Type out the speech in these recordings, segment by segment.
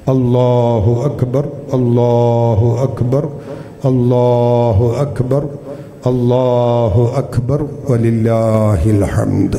അല്ലാഹു അക്ബർ അല്ലാഹു അക്ബർ അല്ലാഹു അക്ബർ അല്ലാഹു അക്ബർ വലില്ലാഹിൽ ഹംദ്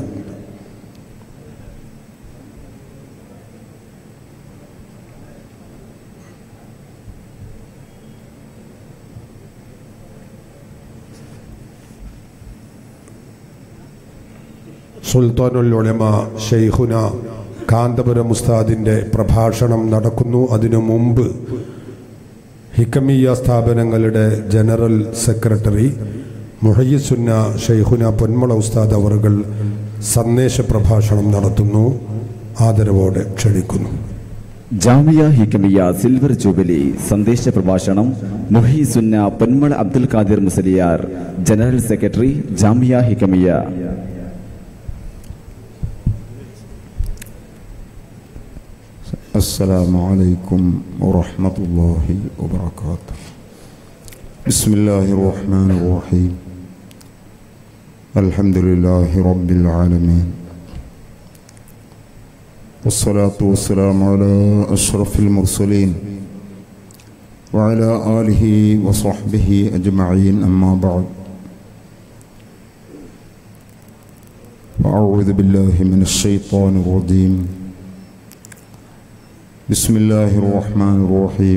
സുൽത്താനുൽ ഉലമ ഷെയ്ഖുന കാന്തപുരം ഉസ്താദിൻ്റെ പ്രഭാഷണം നടക്കുന്നു അതിനു മുമ്പ് ഹിക്കമിയ സ്ഥാപനങ്ങളുടെ ജനറൽ സെക്രട്ടറി മുഹയ്യസുന്ന ഷെയ്ഖുന പൊന്മള ഉസ്താദ് അവറുകൾ സന്ദേശ പ്രഭാഷണം നടത്തുന്നു ആദരവോടെ ക്ഷണിക്കുന്നു ജാമിയ ഹിക്കമിയ സിൽവർ ജൂബിലി സന്ദേശ പ്രഭാഷണം മുഹീസുന്ന പൊന്മള അബ്ദുൽ ഖാദിർ മുസലിയാർ ജനറൽ സെക്രട്ടറി ജാമിയ ഹിക്കമിയ السلام عليكم ورحمة الله وبركاته بسم الله الرحمن الرحيم الحمد لله رب العالمين والصلاة والسلام على أشرف المرسلين وعلى آله وصحبه أجمعين أما بعد وأعوذ بالله من الشيطان الرجيم بسم الله الرحمن الرحيم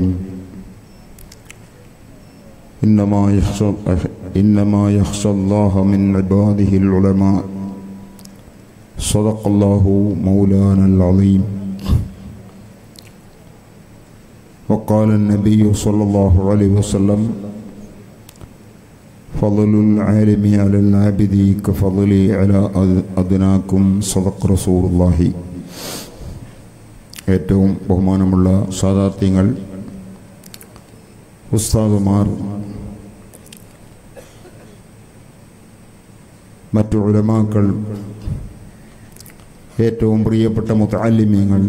إنما يخشى إنما يخشى الله من عباده العلماء صدق الله مولانا العظيم وقال النبي صلى الله عليه وسلم فضل العالم على العابد كفضلي على أدناكم صدق رسول الله ഏറ്റവും ബഹുമാനമുള്ള സാദാത്യങ്ങൾ ഉസ്താദുമാർ മറ്റു ഉലമാക്കൾ ഏറ്റവും പ്രിയപ്പെട്ട മുത്താലിമ്യങ്ങൾ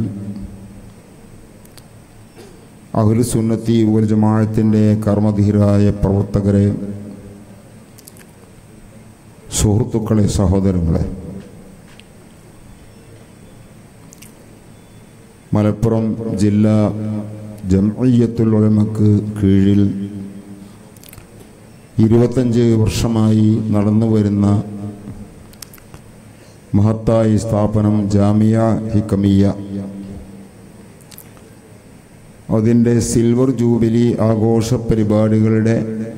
അഹുലുസുന്നത്തി ഒരു ജമാഴത്തിൻ്റെ കർമ്മധീരായ പ്രവർത്തകരെ സുഹൃത്തുക്കളെ സഹോദരങ്ങളെ മലപ്പുറം ജില്ലാ ജംഇയ്യത്തുൽ ഉലമക്ക് കീഴിൽ ഇരുപത്തഞ്ച് വർഷമായി നടന്നു വരുന്ന മഹത്തായ സ്ഥാപനം ജാമിയ ഹിക്കമിയ അതിൻ്റെ സിൽവർ ജൂബിലി ആഘോഷ പരിപാടികളുടെ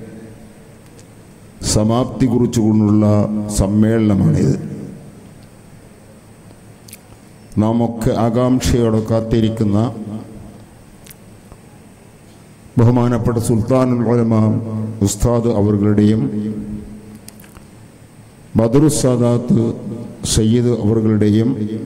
സമാപ്തി കുറിച്ചുകൊണ്ടുള്ള സമ്മേളനമാണിത് നാം ഒക്കെ ആകാംക്ഷയോടെ കാത്തിരിക്കുന്ന ബഹുമാനപ്പെട്ട സുൽത്താനുൽ ഉലമ ഉസ്താദ് അവர்களுടെയും ബദറുസാദാത്ത് സയ്യിദ് അവர்களுടെയും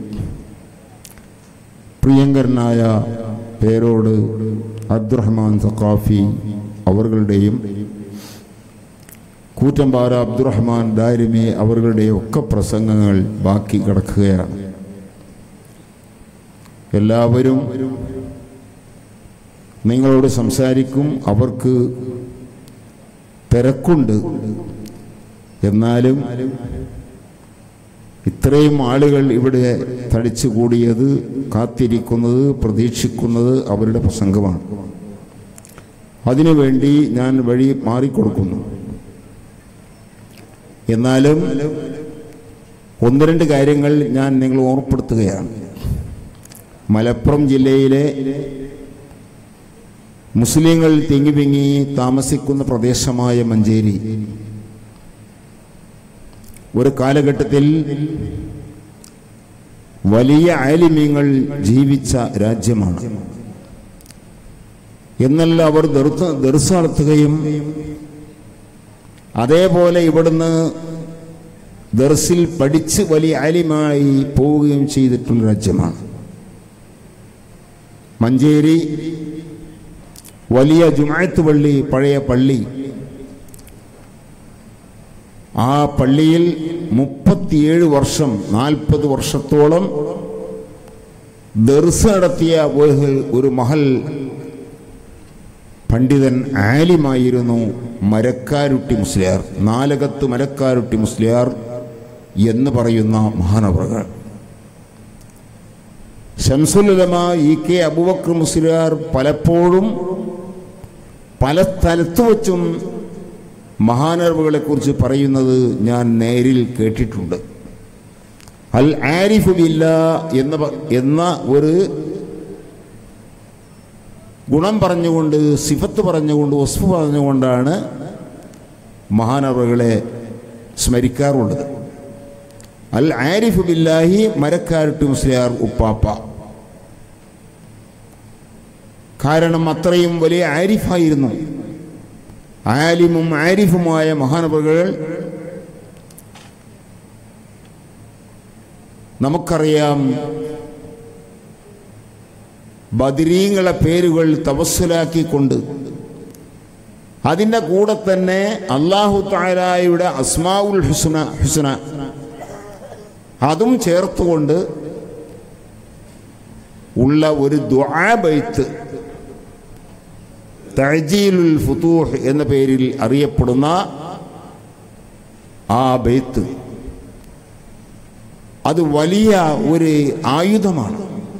പ്രിയങ്കരനായ പേരോട് അബ്ദുറഹ്മാൻ സഖാഫി അവர்களுടെയും കൂറ്റമ്പാറ അബ്ദുറഹ്മാൻ ദാരിമി അവர்களுടെയും ഒക്കെ പ്രസംഗങ്ങൾ ബാക്കി കിടക്കുകയാണ് എല്ലാവരും നിങ്ങളോട് സംസാരിക്കും അവർക്ക് തിരക്കുണ്ട് എന്നാലും ഇത്രയും ആളുകൾ ഇവിടെ തടിച്ചു കൂടിയത് കാത്തിരിക്കുന്നത് പ്രതീക്ഷിക്കുന്നത് അവരുടെ പ്രസംഗമാണ് അതിനുവേണ്ടി ഞാൻ വഴി മാറിക്കൊടുക്കുന്നു എന്നാലും ഒന്ന് രണ്ട് കാര്യങ്ങൾ ഞാൻ നിങ്ങൾ ഓർപ്പെടുത്തുകയാണ് മലപ്പുറം ജില്ലയിലെ മുസ്ലിങ്ങൾ തിങ്ങിവിങ്ങി താമസിക്കുന്ന പ്രദേശമായ മഞ്ചേരി ഒരു കാലഘട്ടത്തിൽ വലിയ ആലിമ്യങ്ങൾ ജീവിച്ച രാജ്യമാണ് എന്നല്ല അവർ ദർസ് നടത്തുകയും അതേപോലെ ഇവിടുന്ന് ദർസിൽ പഠിച്ച് വലിയ ആലിമായി പോവുകയും ചെയ്തിട്ടുള്ള രാജ്യമാണ് മഞ്ചേരി വലിയ ജുമായത്ത് പള്ളി പഴയ പള്ളി ആ പള്ളിയിൽ മുപ്പത്തിയേഴ് വർഷം നാൽപ്പത് വർഷത്തോളം ദർസ് നടത്തിയ ഒരു- ഒരു മഹൽ പണ്ഡിതൻ ആലിമായിരുന്നു മരക്കാരുട്ടി മുസ്ലിയാർ നാലകത്ത് മരക്കാരുട്ടി മുസ്ലിയാർ എന്ന് പറയുന്ന മഹാനവറുകൾ ഷംസുലമ ഇ കെ അബുബക്കർ മുസ്ലിയാർ പലപ്പോഴും പല സ്ഥലത്ത് വച്ചും മഹാനർവുകളെ കുറിച്ച് പറയുന്നത് ഞാൻ നേരിൽ കേട്ടിട്ടുണ്ട് അൽ ആരിഫു ബില്ല എന്ന പ- എന്ന ഒരു ഗുണം പറഞ്ഞുകൊണ്ട് സിഫത്ത് പറഞ്ഞുകൊണ്ട് വസ്ഫ് പറഞ്ഞുകൊണ്ടാണ് മഹാനവകളെ സ്മരിക്കാറുള്ളത് അൽ ആരിഫു ബില്ലാഹി മരക്കാരട്ട് മുസ്ലിയാർ ഉപ്പാപ്പ കാരണം അത്രയും വലിയ ആരിഫായിരുന്നു ആലിമും ആരിഫുമായ മഹാനവകൾ നമുക്കറിയാം ബദരീങ്ങളെ പേരുകൾ തപസ്സിലാക്കിക്കൊണ്ട് അതിൻ്റെ കൂടെ തന്നെ അള്ളാഹു താലായുടെ അസ്മാവുൽ ഹുസ്ന ഹുസ്ന അതും ചേർത്തുകൊണ്ട് ഉള്ള ഒരു ദുആബൈത്ത് തഴജീലുൽ ഫുതൂഹ് എന്ന പേരിൽ അറിയപ്പെടുന്ന ആ ബെയ്ത്ത് അത് വലിയ ഒരു ആയുധമാണ്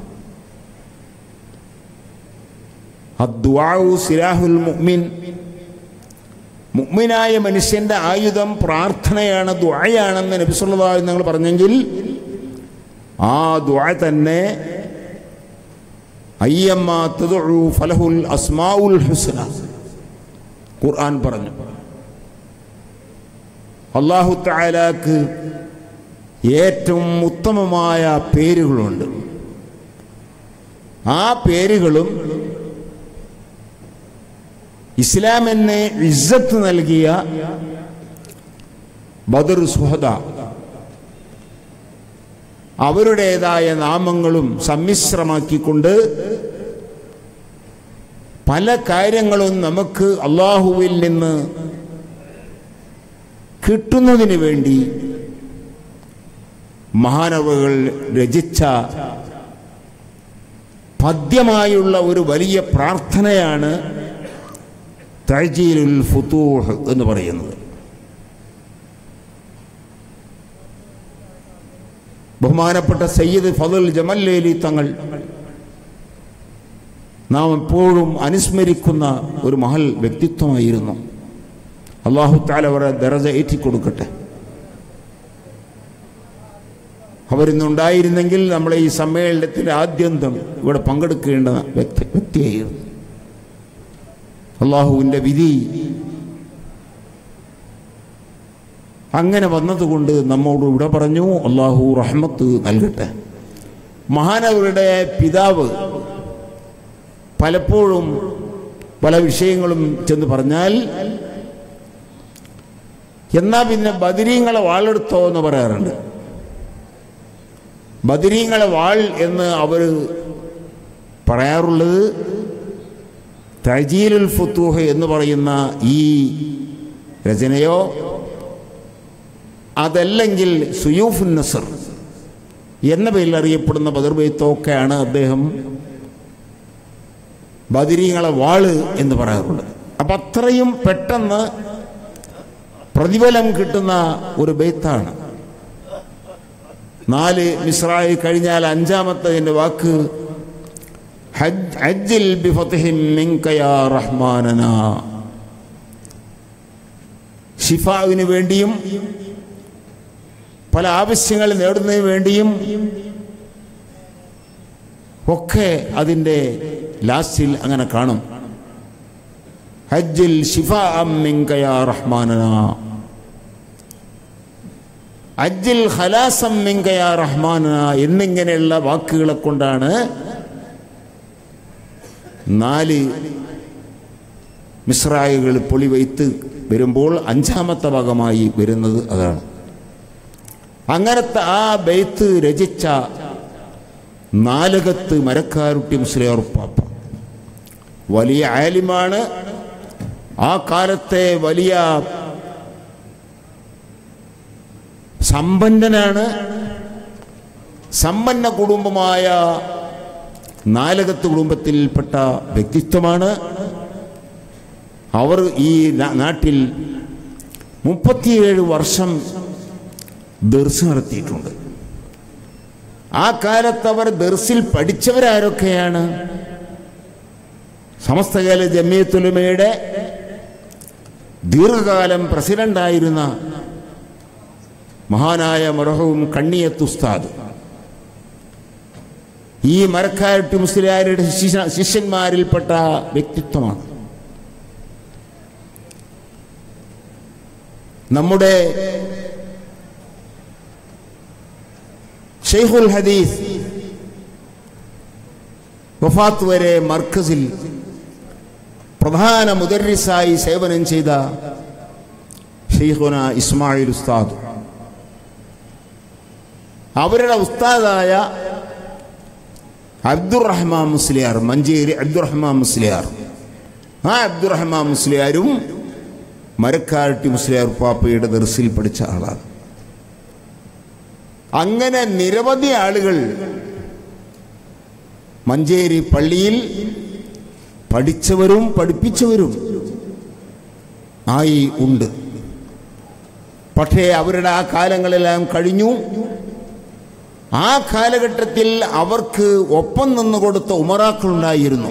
അദ്വാഉ സിലാഹുൽ മുഅ്മിൻ മുഅ്മിനായ മനുഷ്യന്റെ ആയുധം പ്രാർത്ഥനയാണ് ദുആയാണെന്ന് നബി സല്ലല്ലാഹു അലൈഹി നിങ്ങൾ പറഞ്ഞെങ്കിൽ ആ ദുആ തന്നെ അയ്യമ്മ തദ്ഉ ഫലഹുൽ അസ്മാഉൽ ഹുസ്ന ഖുർആൻ പറഞ്ഞു അല്ലാഹു തആലാക്ക് ഏറ്റവും ഉത്തമമായ പേരുകളുണ്ട് ആ പേരുകളും ഇസ്ലാമിന് ഇസ്സത്ത് നൽകിയ ബദർ സുഹദ അവരുടേതായ നാമങ്ങളും സമ്മിശ്രമാക്കിക്കൊണ്ട് പല കാര്യങ്ങളും നമുക്ക് അള്ളാഹുവിൽ നിന്ന് കിട്ടുന്നതിന് വേണ്ടി മഹാനവകൾ രചിച്ച പദ്യമായുള്ള ഒരു വലിയ പ്രാർത്ഥനയാണ് തഴജീലുൽ ഫുതൂഹ് എന്ന് പറയുന്നത് ബഹുമാനപ്പെട്ട സയ്യിദ് ഫതുൽ ജമല്ലേലി തങ്ങൾ നാം എപ്പോഴും അനുസ്മരിക്കുന്ന ഒരു മഹൽ വ്യക്തിത്വമായിരുന്നു അള്ളാഹു താല അവരെ ദറജ ഏറ്റിക്കൊടുക്കട്ടെ അവരിന്നുണ്ടായിരുന്നെങ്കിൽ നമ്മളെ ഈ സമ്മേളനത്തിൻ്റെ ആദ്യന്തം ഇവിടെ പങ്കെടുക്കേണ്ട വ്യക്തി വ്യക്തിയായിരുന്നു അള്ളാഹുവിൻ്റെ വിധി അങ്ങനെ വന്നതുകൊണ്ട് നമ്മോട് ഇവിടെ പറഞ്ഞു അള്ളാഹു റഹ്മത്ത് നൽകട്ടെ മഹാനവരുടെ പിതാവ് പലപ്പോഴും പല വിഷയങ്ങളും ചെന്ന് പറഞ്ഞാൽ എന്നാ പിന്നെ ബദിരീങ്ങളെ വാളെടുത്തോ എന്ന് പറയാറുണ്ട് ബദിരീങ്ങളെ വാൾ എന്ന് അവർ പറയാറുള്ളത് തജീലുൽ ഫുത്തൂഹ് എന്ന് പറയുന്ന ഈ രചനയോ അതല്ലെങ്കിൽ സുയൂഫുൻ നസർ എന്ന പേരിൽ അറിയപ്പെടുന്ന ബദർബെയ്ത്തൊക്കെയാണ് അദ്ദേഹം ബദിരീങ്ങളെ വാള് എന്ന് പറയാറുള്ളത് അപ്പം അത്രയും പെട്ടെന്ന് പ്രതിഫലം കിട്ടുന്ന ഒരു ബെയ്ത്താണ് നാല് മിസ്രായി കഴിഞ്ഞാൽ അഞ്ചാമത്തതിൻ്റെ വാക്ക് ഹജ്ജ് ഹജ്ജിൽ ബിഫത്ഹിൻ മിൻക യാ റഹ്മാനന ഷിഫാവിന് വേണ്ടിയും പല ആവശ്യങ്ങൾ നേടുന്നതിന് വേണ്ടിയും ഒക്കെ അതിൻ്റെ ലാസ്റ്റിൽ അങ്ങനെ കാണും ഹജ്ജിൽ ഷിഫ മിൻക യാ റഹ്മാനന അജ്ജിൽ ഖലാസം മിൻക യാ റഹ്മാനന എന്നിങ്ങനെയുള്ള വാക്കുകളെ കൊണ്ടാണ് നാല് മിസ്രായികൾ പൊളിവൈത്ത് വരുമ്പോൾ അഞ്ചാമത്തെ ഭാഗമായി വരുന്നത് അതാണ് അങ്ങനത്തെ ആ ബെയ്ത്ത് രചിച്ച നാലകത്ത് മരക്കാരുട്ടി മുസ്ലിയാറുപ്പാപ്പ വലിയ ആലിമാണ് ആ കാലത്തെ വലിയ സമ്പന്നനാണ് സമ്പന്ന കുടുംബമായ നാലകത്ത് കുടുംബത്തിൽപ്പെട്ട വ്യക്തിത്വമാണ് അവർ ഈ നാ- നാട്ടിൽ മുപ്പത്തിയേഴ് വർഷം ദർസ് നടത്തിയിട്ടുണ്ട് ആ കാലത്ത് അവർ ദർസിൽ പഠിച്ചവരാരൊക്കെയാണ് സമസ്തകാല ജമ്മിയത്തുലമയുടെ ദീർഘകാലം പ്രസിഡന്റായിരുന്ന മഹാനായ മറഹവും കണ്ണിയത്ത് ഉസ്താദ് ഈ മരക്കാരട്ടി മുസ്ലിയാരുടെ ശിഷ്യ- ശിഷ്യന്മാരിൽപ്പെട്ട വ്യക്തിത്വമാണ് നമ്മുടെ ഷെയ്ഖുൽ ഹദീസ് വഫാത്ത് വരെ മർക്കസിൽ പ്രധാന മുദരിസായി സേവനം ചെയ്ത ഷെയ്ഖുന ഇസ്മായിൽ ഉസ്താദ് അവരുടെ ഉസ്താദായ അബ്ദുറഹ്മാൻ മുസ്ലിയാർ മഞ്ചേരി അബ്ദുറഹ്മാൻ മുസ്ലിയാർ ആ അബ്ദുറഹ്മാൻ മുസ്ലിയാരും മരക്കാരട്ടി മുസ്ലിയാർ പാപ്പയുടെ ദർസിൽ പഠിച്ച ആളാണ് അങ്ങനെ നിരവധി ആളുകൾ മഞ്ചേരി പള്ളിയിൽ പഠിച്ചവരും പഠിപ്പിച്ചവരും ആയി ഉണ്ട് പക്ഷേ അവരുടെ ആ കാലങ്ങളെല്ലാം കഴിഞ്ഞു ആ കാലഘട്ടത്തിൽ അവർക്ക് ഒപ്പം നിന്ന് കൊടുത്ത ഉമറാക്കളുണ്ടായിരുന്നു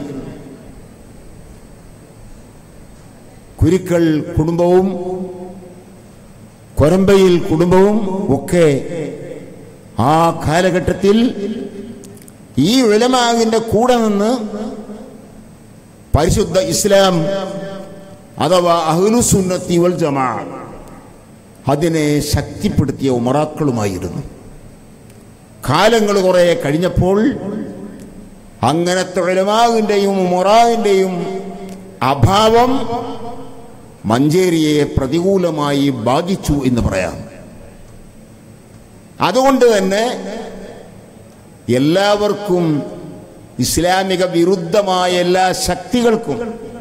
കുരുക്കൾ കുടുംബവും കൊരമ്പയിൽ കുടുംബവും ഒക്കെ ആ കാലഘട്ടത്തിൽ ഈ ഉലമാവിൻ്റെ കൂടെ നിന്ന് പരിശുദ്ധ ഇസ്ലാം അഥവാ അഹ്ലുസുന്നത്തി വൽ ജമാ അതിനെ ശക്തിപ്പെടുത്തിയ ഉമറാക്കളുമായിരുന്നു കാലങ്ങൾ കുറേ കഴിഞ്ഞപ്പോൾ അങ്ങനത്തെ ഉലമാവിൻ്റെയും ഉമറാവിൻ്റെയും അഭാവം മഞ്ചേരിയെ പ്രതികൂലമായി ബാധിച്ചു എന്ന് പറയാം അതുകൊണ്ട് തന്നെ എല്ലാവർക്കും ഇസ്ലാമിക വിരുദ്ധമായ എല്ലാ ശക്തികൾക്കും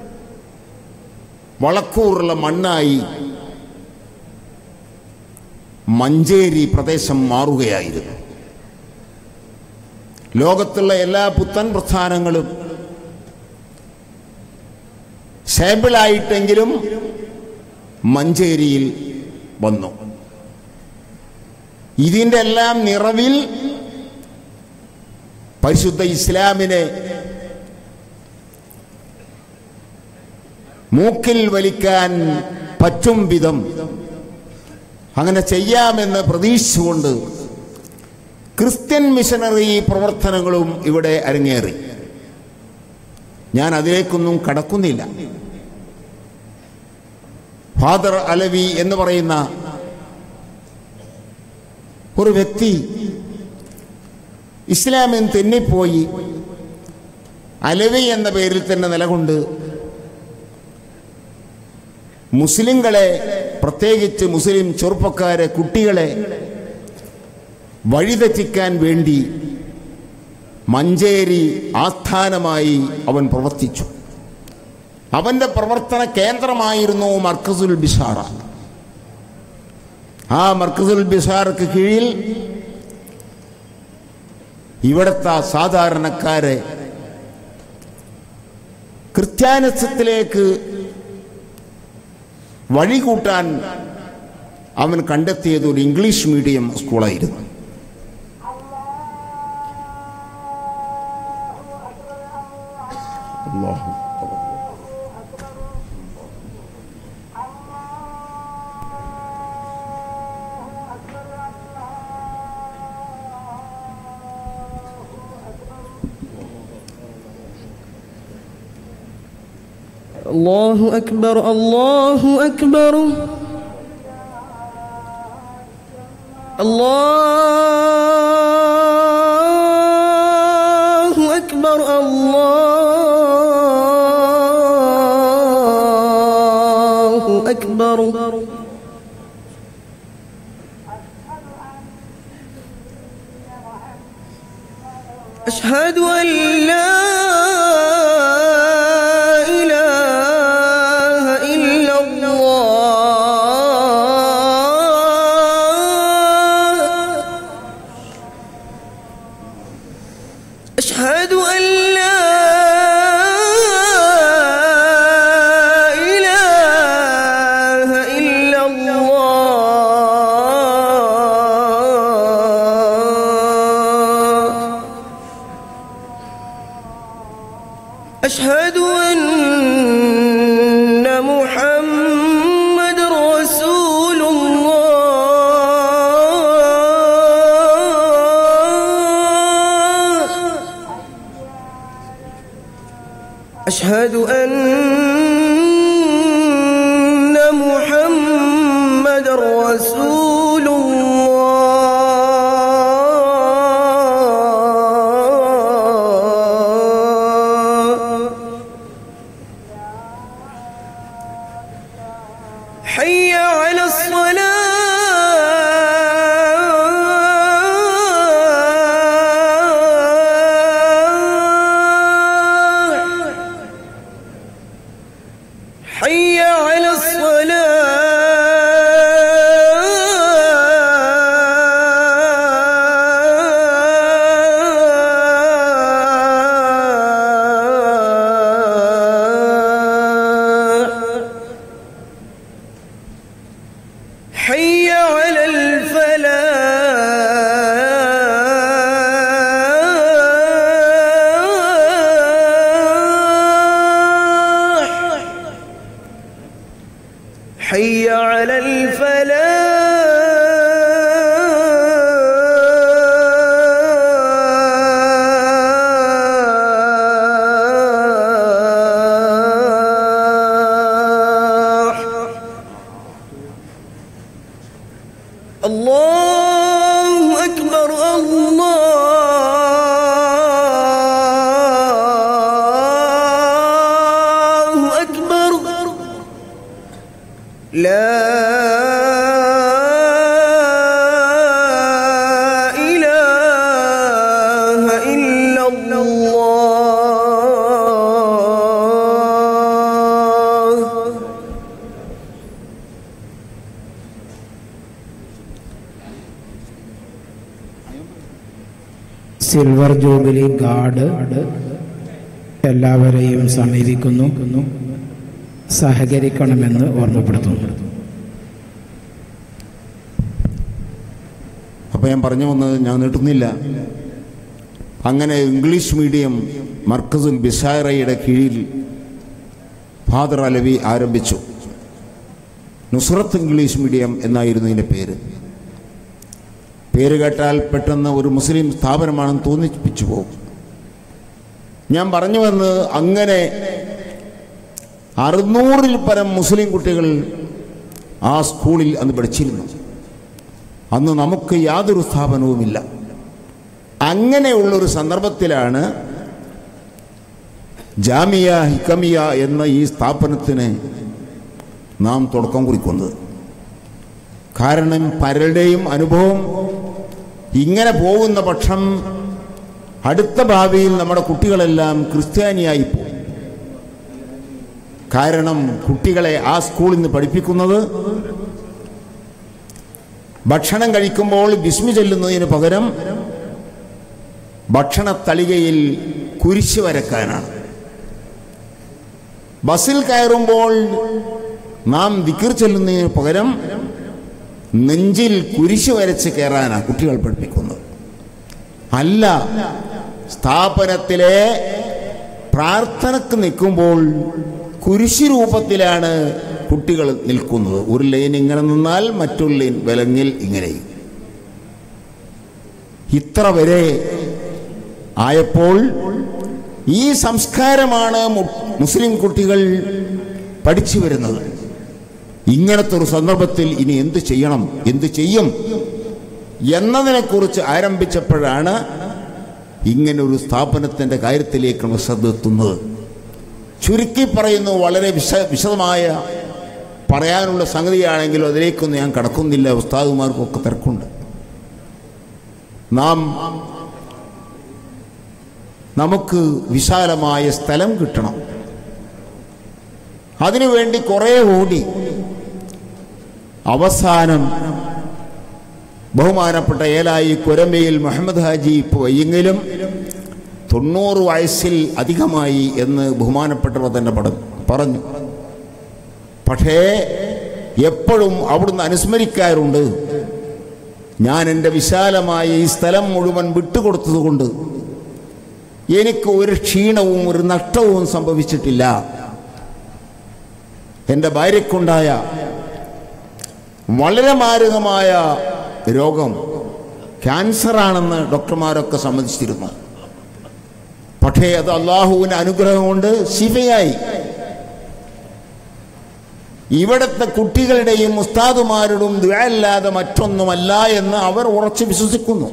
വളക്കൂറുള്ള മണ്ണായി മഞ്ചേരി പ്രദേശം മാറുകയായിരുന്നു ലോകത്തുള്ള എല്ലാ പുത്തൻ പ്രസ്ഥാനങ്ങളും സാമ്പിളായിട്ടെങ്കിലും മഞ്ചേരിയിൽ വന്നു ഇതിൻ്റെ എല്ലാം നിറവിൽ പരിശുദ്ധ ഇസ്ലാമിനെ മൂക്കിൽ വലിക്കാൻ പറ്റും വിധം അങ്ങനെ ചെയ്യാമെന്ന് പ്രതീക്ഷിച്ചുകൊണ്ട് ക്രിസ്ത്യൻ മിഷനറി പ്രവർത്തനങ്ങളും ഇവിടെ അരങ്ങേറി ഞാൻ അതിലേക്കൊന്നും കടക്കുന്നില്ല ഫാദർ അലവി എന്ന് പറയുന്ന ഒരു വ്യക്തി ഇസ്ലാമിൽ തെന്നിപ്പോയി അലവി എന്ന പേരിൽ തന്നെ നിലകൊണ്ട് മുസ്ലിങ്ങളെ പ്രത്യേകിച്ച് മുസ്ലിം ചെറുപ്പക്കാരെ കുട്ടികളെ വഴിതെറ്റിക്കാൻ വേണ്ടി മഞ്ചേരി ആസ്ഥാനമായി അവൻ പ്രവർത്തിച്ചു അവന്റെ പ്രവർത്തന കേന്ദ്രമായിരുന്നു മർക്കസുൽ ബിഷാറ ആ മർക്കസുൽ ബിഷാർക്ക് കീഴിൽ ഇവിടുത്തെ സാധാരണക്കാരെ ക്രിസ്ത്യാനിസത്തിലേക്ക് വഴികൂട്ടാൻ അവൻ കണ്ടെത്തിയത് ഒരു ഇംഗ്ലീഷ് മീഡിയം സ്കൂളായിരുന്നു അല്ലാഹു الله أكبر الله أكبر الله أكبر الله أكبر أشهد أن لا إله إلا الله أشهد أن لا إله إلا الله أشهد أن محمد رسول الله أشهد أن محمد رسول الله حي على الصلاة حي على الصلاة حي على الفلاح حي على الفلاح الله أكبر الله أكبر لا إله إلا الله സിൽവർ ജൂബിലി ഗാർഡ് എല്ലാവരെയും സമീപിക്കുന്നു സഹകരിക്കണമെന്ന് ഓർമ്മപ്പെടുത്തുന്നു അപ്പോൾ ഞാൻ പറഞ്ഞു വന്നത് ഞാൻ നീട്ടുന്നില്ല അങ്ങനെ ഇംഗ്ലീഷ് മീഡിയം മർക്കസുൽ ബിസാറയുടെ കീഴിൽ ഫാദർ അലവി ആരംഭിച്ചു നുസ്രത്ത് ഇംഗ്ലീഷ് മീഡിയം എന്നായിരുന്നു ഇതിൻ്റെ പേര് പേര് കേട്ടാൽ പെട്ടെന്ന് ഒരു മുസ്ലിം സ്ഥാപനമാണെന്ന് തോന്നിപ്പിച്ചു പോകും ഞാൻ പറഞ്ഞു വന്നത് അങ്ങനെ അറുന്നൂറിൽ പരം മുസ്ലിം കുട്ടികൾ ആ സ്കൂളിൽ അന്ന് പഠിച്ചിരുന്നു അന്ന് നമുക്ക് യാതൊരു സ്ഥാപനവുമില്ല അങ്ങനെയുള്ളൊരു സന്ദർഭത്തിലാണ് ജാമിയ ഹിക്കമിയ എന്ന ഈ സ്ഥാപനത്തിന് നാം തുടക്കം കുറിക്കുന്നത് കാരണം പലരുടെയും അനുഭവം ഇങ്ങനെ പോകുന്ന പക്ഷം അടുത്ത ഭാവിയിൽ നമ്മുടെ കുട്ടികളെല്ലാം ക്രിസ്ത്യാനിയായി പോകും കാരണം കുട്ടികളെ ആ സ്കൂളിൽ നിന്ന് പഠിപ്പിക്കുന്നത് ഭക്ഷണം കഴിക്കുമ്പോൾ വിസ്മി ചെല്ലുന്നതിന് പകരം ഭക്ഷണ തളികയിൽ കുരിശ് വരക്കാനാണ് ബസ്സിൽ കയറുമ്പോൾ നാം ദിക്കിർ ചെല്ലുന്നതിന് പകരം നെഞ്ചിൽ കുരിശ് വരച്ച് കയറാനാണ് കുട്ടികൾ പഠിപ്പിക്കുന്നത് അല്ല സ്ഥാപനത്തിലെ പ്രാർത്ഥനക്ക് നിൽക്കുമ്പോൾ കുരിശ് രൂപത്തിലാണ് കുട്ടികൾ നിൽക്കുന്നത് ഒരു ലൈൻ ഇങ്ങനെ നിന്നാൽ മറ്റൊരു ലൈൻ വിലങ്ങിൽ ഇങ്ങനെയും ഇത്ര വരെ ആയപ്പോൾ ഈ സംസ്കാരമാണ് മു- മുസ്ലിം കുട്ടികൾ പഠിച്ചു വരുന്നത് ഇങ്ങനത്തെ ഒരു സന്ദർഭത്തിൽ ഇനി എന്ത് ചെയ്യണം എന്ത് ചെയ്യും എന്നതിനെക്കുറിച്ച് ആരംഭിച്ചപ്പോഴാണ് ഇങ്ങനെ ഒരു സ്ഥാപനത്തിൻ്റെ കാര്യത്തിലേക്കാണ് ശ്രദ്ധ എത്തുന്നത് ചുരുക്കി പറയുന്നു വളരെ വിശ വിശദമായ പറയാനുള്ള സംഗതിയാണെങ്കിലും അതിലേക്കൊന്നും ഞാൻ കടക്കുന്നില്ല ഉസ്താദുമാർക്കൊക്കെ തിരക്കുണ്ട് നാം നമുക്ക് വിശാലമായ സ്ഥലം കിട്ടണം അതിനുവേണ്ടി കുറേ ഓടി അവസാനം ബഹുമാനപ്പെട്ട ഏലായി കൊരമ്പയിൽ മുഹമ്മദ് ഹാജി ഇപ്പോൾ എങ്കിലും തൊണ്ണൂറ് വയസ്സിൽ അധികമായി എന്ന് ബഹുമാനപ്പെട്ടവർ തന്നെ പട- പറഞ്ഞു പക്ഷേ എപ്പോഴും അവിടുന്ന് അനുസ്മരിക്കാറുണ്ട് ഞാൻ എൻ്റെ വിശാലമായ ഈ സ്ഥലം മുഴുവൻ വിട്ടുകൊടുത്തതുകൊണ്ട് എനിക്ക് ഒരു ക്ഷീണവും ഒരു നഷ്ടവും സംഭവിച്ചിട്ടില്ല എൻ്റെ ഭാര്യയ്ക്കുണ്ടായ വളരെ മാരകമായ രോഗം ക്യാൻസറാണെന്ന് ഡോക്ടർമാരൊക്കെ സമ്മതിച്ചിരുന്നു പക്ഷേ അത് അള്ളാഹുവിൻ്റെ അനുഗ്രഹം കൊണ്ട് ശിവയായി ഇവിടുത്തെ കുട്ടികളുടെയും ഉസ്താദുമാരുടെയും ദ്വയല്ലാതെ മറ്റൊന്നുമല്ല എന്ന് അവർ ഉറച്ചു വിശ്വസിക്കുന്നു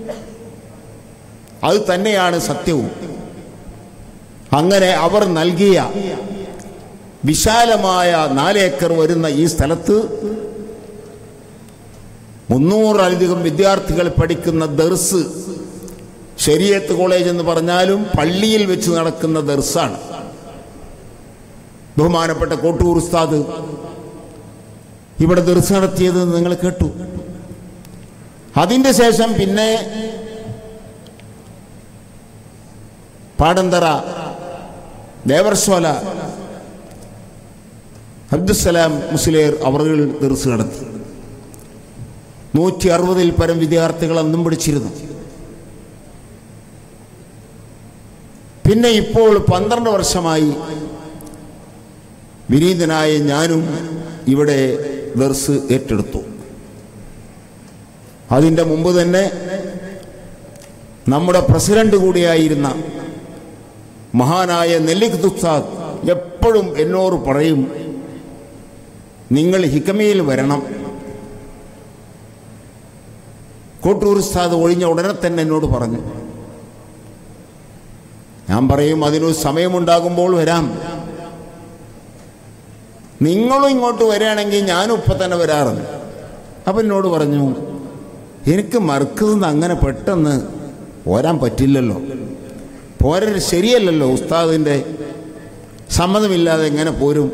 അത് തന്നെയാണ് സത്യവും അങ്ങനെ അവർ നൽകിയ വിശാലമായ നാലേക്കർ വരുന്ന ഈ സ്ഥലത്ത് മുന്നൂറധികം വിദ്യാർത്ഥികൾ പഠിക്കുന്ന ദർസ് ശരിയത്ത് കോളേജ് എന്ന് പറഞ്ഞാലും പള്ളിയിൽ വെച്ച് നടക്കുന്ന ദർസാണ് ബഹുമാനപ്പെട്ട കോട്ടൂർ ഉസ്താദ് ഇവിടെ ദർസ് നടത്തിയത് നിങ്ങൾ കേട്ടു അതിൻ്റെ ശേഷം പിന്നെ പാടന്തറ ദേവർശോല അബ്ദുസലാം മുസ്ലിയർ അവർ ദർസ് നടത്തി നൂറ്റി അറുപതിൽ പരം വിദ്യാർത്ഥികൾ അന്നും പിടിച്ചിരുന്നു പിന്നെ ഇപ്പോൾ പന്ത്രണ്ട് വർഷമായി വിനീതനായ ഞാനും ഇവിടെ ദർസ് ഏറ്റെടുത്തു അതിൻ്റെ മുമ്പ് തന്നെ നമ്മുടെ പ്രസിഡന്റ് കൂടിയായിരുന്ന മഹാനായ നെല്ലിക് ദുസ്താദ് എപ്പോഴും എന്നോട് പറയും നിങ്ങൾ ഹിക്കമയിൽ വരണം കോട്ടൂർ ഉസ്താദ് ഒഴിഞ്ഞ ഉടനെ തന്നെ എന്നോട് പറഞ്ഞു ഞാൻ പറയും അതിനൊരു സമയമുണ്ടാകുമ്പോൾ വരാം നിങ്ങളും ഇങ്ങോട്ട് വരികയാണെങ്കിൽ ഞാനും ഇപ്പം തന്നെ വരാറുണ്ട് അപ്പം എന്നോട് പറഞ്ഞു എനിക്ക് മറുക്കുന്നത് അങ്ങനെ പെട്ടെന്ന് പോരാൻ പറ്റില്ലല്ലോ പോരൽ ശരിയല്ലല്ലോ ഉസ്താദിൻ്റെ സമ്മതമില്ലാതെ എങ്ങനെ പോരും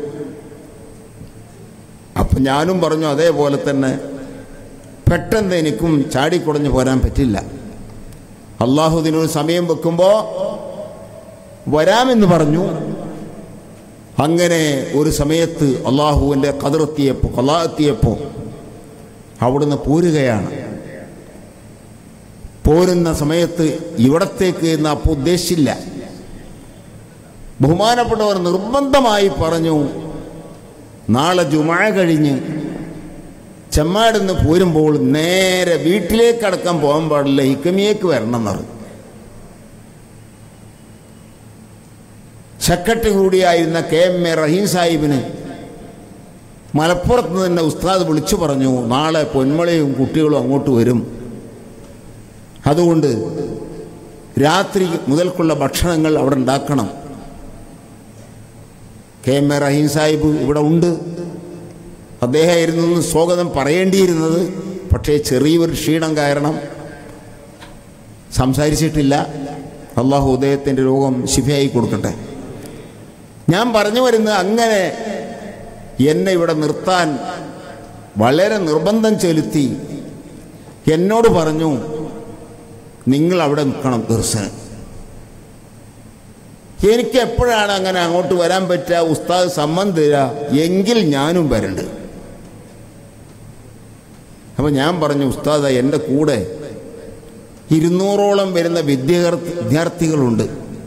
അപ്പം ഞാനും പറഞ്ഞു അതേപോലെ തന്നെ പെട്ടെന്ന് എനിക്കും ചാടിക്കുടഞ്ഞു പോരാൻ പറ്റില്ല അള്ളാഹു ഇതിനൊരു സമയം വെക്കുമ്പോൾ വരാമെന്ന് പറഞ്ഞു അങ്ങനെ ഒരു സമയത്ത് അള്ളാഹുവിൻ്റെ കതിർത്തിയപ്പോൾ കലാത്തിയപ്പോൾ അവിടുന്ന് പോരുകയാണ് പോരുന്ന സമയത്ത് ഇവിടത്തേക്ക് എന്ന് അപ്പോൾ ഉദ്ദേശിച്ചില്ല ബഹുമാനപ്പെട്ടവർ നിർബന്ധമായി പറഞ്ഞു നാളെ ജുമഴ കഴിഞ്ഞ് ചെമ്മാടുന്ന് പോരുമ്പോൾ നേരെ വീട്ടിലേക്ക് അടക്കം പോകാൻ പാടില്ല ഹിക്കമിയേക്ക് വരണം എന്നറിഞ്ഞു സെക്രട്ടറി കൂടിയായിരുന്ന കെ എം എ റഹീം സാഹിബിന് മലപ്പുറത്ത് നിന്ന് തന്നെ ഉസ്താദ് വിളിച്ചു പറഞ്ഞു നാളെ പൊന്മളയും കുട്ടികളും അങ്ങോട്ട് വരും അതുകൊണ്ട് രാത്രി മുതൽക്കുള്ള ഭക്ഷണങ്ങൾ അവിടെ ഉണ്ടാക്കണം K M A Rahim Sahib ഇവിടെ ഉണ്ട് അദ്ദേഹമായിരുന്നു സ്വാഗതം പറയേണ്ടിയിരുന്നത് പക്ഷേ ചെറിയൊരു ക്ഷീണം കാരണം സംസാരിച്ചിട്ടില്ല അള്ളാഹു ഉദയത്തിൻ്റെ രോഗം ശിഫയായി കൊടുക്കട്ടെ ഞാൻ പറഞ്ഞു വരുന്നത് അങ്ങനെ എന്നെ ഇവിടെ നിർത്താൻ വളരെ നിർബന്ധം ചെലുത്തി എന്നോട് പറഞ്ഞു നിങ്ങൾ അവിടെ നിൽക്കണം ദർശനം എനിക്ക് എപ്പോഴാണ് അങ്ങനെ അങ്ങോട്ട് വരാൻ പറ്റുക ഉസ്താദ് സമ്മതം തരിക എങ്കിൽ ഞാനും വരണ്ട് അപ്പം ഞാൻ പറഞ്ഞു ഉസ്താദ എൻ്റെ കൂടെ ഇരുന്നൂറോളം വരുന്ന വിദ്യാർത്ഥി വിദ്യാർത്ഥികളുണ്ട്